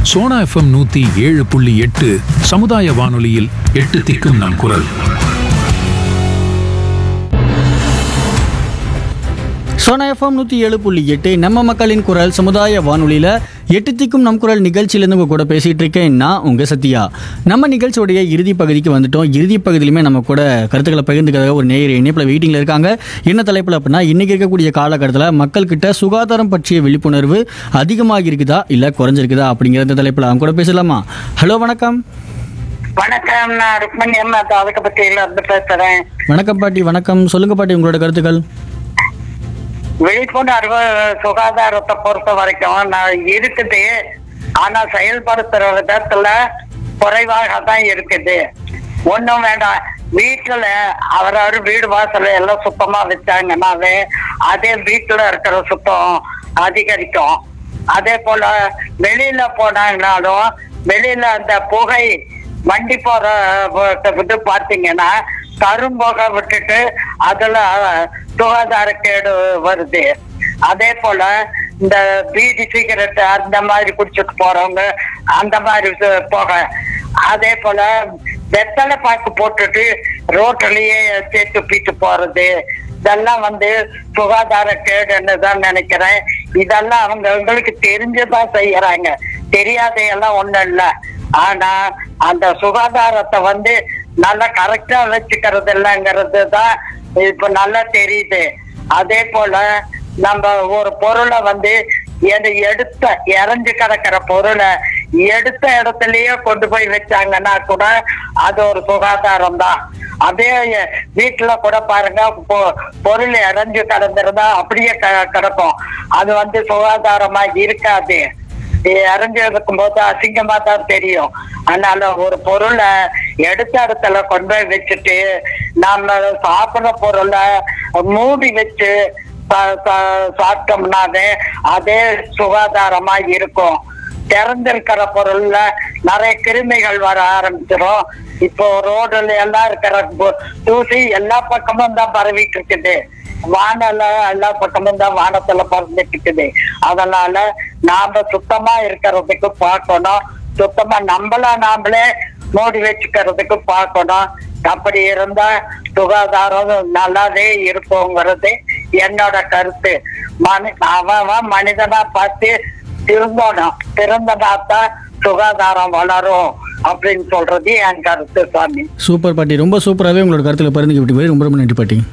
Sona FM நூத்தி ஏழு புள்ளி எட்டு சமுதாய வானொலியில் எட்டு திக்கும் நம் குரல் சோனா எஃப்எம் நூற்றி ஏழு புள்ளி எட்டு நம்ம மக்களின் குரல் சமுதாய வானொலியில் எட்டு திக்கும் நம் குரல் நிகழ்ச்சியிலேருந்து உங்கள் கூட பேசிகிட்டு இருக்கேன் நான் உங்கள் சத்யா நம்ம நிகழ்ச்சியோடைய இறுதி பகுதிக்கு வந்துட்டோம் இறுதி பகுதியிலுமே நம்ம கூட கருத்துக்களை பகிர்ந்துக்கிறதாக ஒரு நேயர் இணைப்பில் வெயிட்டிங்கில் இருக்காங்க என்ன தலைப்பில் அப்படின்னா இன்றைக்கி இருக்கக்கூடிய காலகட்டத்தில் மக்கள்கிட்ட சுகாதாரம் பற்றிய விழிப்புணர்வு அதிகமாக இருக்குதா இல்லை குறைஞ்சிருக்குதா அப்படிங்கிற இந்த தலைப்பில் அவங்க கூட பேசலாமா ஹலோ வணக்கம் வணக்கம் நான் ருக்மணி அம்மா தாவக பத்தியில இருந்து பேசுறேன் வணக்கம் பாட்டி வணக்கம் சொல்லுங்கள் பாட்டி உங்களோட கருத்துக்கள் விழிப்புணர்வு சுகாதாரத்தை பொறுத்த வரைக்கும் நான் இருக்குது ஆனா செயல்படுத்துற விதத்துல குறைவாக தான் இருக்குது ஒண்ணும் வேண்டாம் வீட்டுல அவரவர் வீடு வாசல்ல எல்லாம் சுத்தமா வச்சாங்கன்னாவே அதே வீட்டுல இருக்கிற சுத்தம் அதிகரிக்கும் அதே போல வெளியில போனாங்கனாலும் வெளியில அந்த புகை வண்டி போற வ- விட்டு பார்த்தீங்கன்னா கரும்புகை விட்டுட்டு அதுல சுகாதார கேடு வருது அதே போல இந்த பீடி சிகரெட் அந்த மாதிரி குடிச்சிட்டு போறவங்க அந்த மாதிரி இது புகை அதே போல வெத்தலை பாக்கு போட்டுட்டு ரோட்லயே சேர்த்து துப்பிட்டு போறது இதெல்லாம் வந்து சுகாதார கேடுன்னு தான் நினைக்கிறேன் இதெல்லாம் அவங்க அவங்களுக்கு தெரிஞ்சுதான் செய்யறாங்க தெரியாத எல்லாம் ஒண்ணும் இல்ல ஆனா அந்த சுகாதாரத்தை வந்து நல்லா கரெக்டா வச்சுக்கிறது இல்லைங்கிறது தான் இப்ப நல்லா தெரியுது அதே போல நம்ம ஒரு பொருளை வந்து எது எடுத்த இறஞ்சு கிடக்கிற பொருளை எடுத்த இடத்துலயே கொண்டு போய் வச்சாங்கன்னா கூட அது ஒரு சுகாதாரம் தான் அதே வீட்டுல கூட பாருங்க பொ- பொருள் இறஞ்சு கிடந்திருந்தா அப்படியே க- கிடக்கும் அது வந்து சுகாதாரமா இருக்காது இறஞ்சு இருக்கும் போது அசிங்கமா தான் தெரியும் அதனால ஒரு பொருளை எடுத்த இடத்துல கொண்டு போய் வச்சுட்டு நம்ம சாப்பிடுற பொருளை மூடி வச்சு சா- சா- சாப்பிட்டோம்னாவே அதே சுகாதாரமா இருக்கும் திறந்திருக்கிற பொருள்ல நிறைய கிருமிகள் வர ஆரம்பிச்சிடும் இப்போ ரோடுல எல்லாம் இருக்கிற பு- தூசி எல்லா பக்கமும் தான் பரவிட்டு இருக்குது வானல எல்லா பக்கமும் தான் வானத்துல பறந்துட்டு இருக்குது அதனால நாம சுத்தமா இருக்கிறதுக்கு பார்க்கணும் சுத்தமா நம்மள நாமளே மூடி வச்சுக்கிறதுக்கு பார்க்கணும் அப்படி இருந்தா சுகாதாரம் நல்லாவே இருக்குங்கிறது என்னோட கருத்து மனி அவன் அவன் மனிதனா பார்த்து திருந்தணும் திருந்தனாத்தான் சுகாதாரம் வளரும் அப்படின்னு சொல்றது என் கருத்து சாமி சூப்பர் பாட்டி ரொம்ப சூப்பராகவே உங்களோட கருத்துக்களை பகிர்ந்துக்கிட்டு ரொம்ப ரொம்ப நன்றி பாட்டி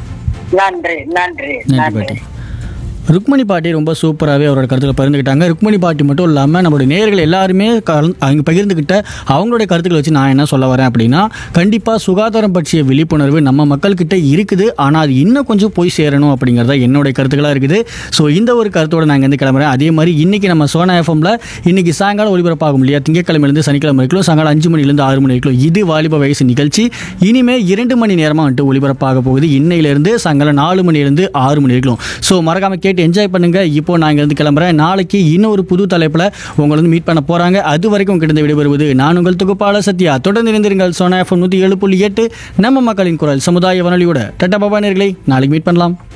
நன்றி நன்றி நன்றி நன்றி பாட்டி ருக்மணி பாட்டி ரொம்ப சூப்பராகவே அவரோட கருத்துக்களை பகிர்ந்துக்கிட்டாங்க ருக்மணி பாட்டி மட்டும் இல்லாமல் நம்மளுடைய நேயர்கள் எல்லாருமே கலந்து அவங்க பகிர்ந்துக்கிட்ட அவங்களுடைய கருத்துக்களை வச்சு நான் என்ன சொல்ல வரேன் அப்படின்னா கண்டிப்பாக சுகாதாரம் பற்றிய விழிப்புணர்வு நம்ம மக்கள்கிட்ட இருக்குது ஆனால் அது இன்னும் கொஞ்சம் போய் சேரணும் அப்படிங்கிறத என்னுடைய கருத்துக்களாக இருக்குது ஸோ இந்த ஒரு கருத்தோட நான் இங்கேருந்து கிளம்புறேன் அதே மாதிரி இன்னைக்கு நம்ம சோனா எஃப்எம்ல இன்னைக்கு சாயங்காலம் ஒளிபரப்பாகும் இல்லையா திங்கக்கிழமையிலேருந்து சனிக்கிழமை வரைக்கும் சாயங்காலம் அஞ்சு மணிலேருந்து ஆறு மணி வரைக்கும் இது வாலிப வயசு நிகழ்ச்சி இனிமே இரண்டு மணி நேரமாக வந்துட்டு ஒளிபரப்பாக போகுது இன்னையிலேருந்து சாயங்காலம் நாலு மணிலேருந்து ஆறு மணி வரைக்கும் ஸோ மறக்காம கேட்டு என்ஜாய் பண்ணுங்க இப்போ நான் இங்கேருந்து கிளம்புறேன் நாளைக்கு இன்னொரு புது தலைப்பில் உங்களை வந்து மீட் பண்ண போகிறாங்க அது வரைக்கும் கிட்ட விடைபெறுவது நான் உங்கள் தொகுப்பாளர் சத்யா தொடர்ந்து இணைந்திருங்கள் சோனா எஃப்எம் நூற்றி ஏழு புள்ளி எட்டு நம்ம மக்களின் குரல் சமுதாய வானொலியோட டட்டா பாபா நேர்களை நாளைக்கு மீட் பண்ணலாம்